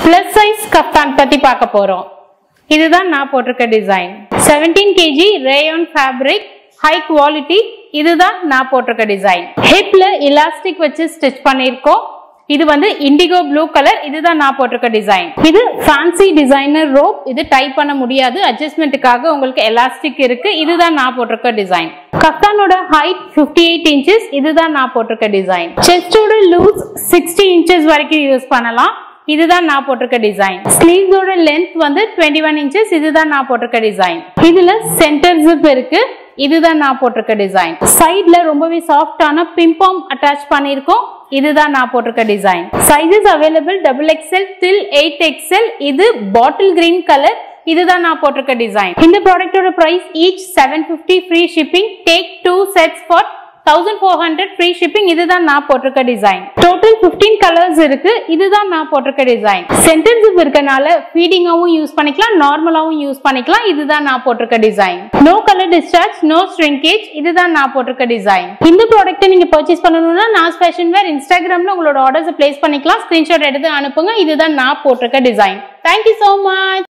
plus size kaftan பத்தி பார்க்க போறோம் இதுதான் நான் போட்டிருக்க design 17 KG rayon fabric high quality இதுதான் நான் போட்டிருக்க டிசைன் ஹிப்ல எலாஸ்டிக் வச்சு ஸ்டிச் பண்ணியிருக்கோம் இது வந்து இண்டிகோ ப்ளூ கலர் இதுதான் நான் போட்டிருக்க டிசைன் இது ஃபேன்சி டிசைனர் ரோப் இது டைப் பண்ண முடியாது அட்ஜஸ்ட்மெண்ட்டுக்காக உங்களுக்கு எலாஸ்டிக் இருக்கு இதுதான் நான் போட்டிருக்க டிசைன் கஃப்தானோட ஹைட் 58 எயிட் இன்ச்சஸ் இதுதான் நான் போட்டிருக்க டிசைன் செஸ்டோட லூஸ் 60 இன்ச்சஸ் வரைக்கும் யூஸ் பண்ணலாம் இதுதான் நான் போட்டிருக்க டிசைன் ஸ்லீவ்ஸோட லென்த் வந்து 21 ஒன் இன்ச்சஸ் இதுதான் நான் போட்டிருக்க டிசைன் இதுல சென்டர் ஜிப் இருக்கு இதுதான் நான் போட்டிருக்க டிசைன் சைட்ல ரொம்பவே சாஃப்டான பிம்பாம் அட்டாச் பண்ணியிருக்கோம் இதுதான் நான் போட்டிருக்க design sizes available double XL till eight XL இது பாட்டில் கிரீன் கலர் இதுதான் நான் போட்டிருக்க டிசைன் இந்த ப்ராடக்ட்டோட price each seven fifty free shipping take two sets for thousand four hundred free shipping இதுதான் நான் போட்டிருக்க டிசைன் டோட்டல் 15 கலர்ஸ் இருக்கு இதுதான் நான் போட்டிருக்க டிசைன் சென்டர் ஜிப் இருக்கனால ஃபீடிங்காவும் யூஸ் பண்ணிக்கலாம் நார்மலாவும் யூஸ் பண்ணிக்கலாம் இதுதான் நான் போட்டிருக்க design no colour discharge no shrinkage இதுதான் நான் போட்டிருக்க டிசைன் இந்த ப்ராடக்ட்டை நீங்க பர்ச்சேஸ் பண்ணணும்னா நாஸ் ஃபேஷன் வேர் இன்ஸ்டாகிராம்ல உங்களோட ஆர்டர்ஸ் பிளேஸ் பண்ணிக்கலாம் ஸ்கிரீன்ஷாட் எடுத்து அனுப்புங்க இதுதான் நான் போட்டிருக்க டிசைன் தேங்க்யூ so மச்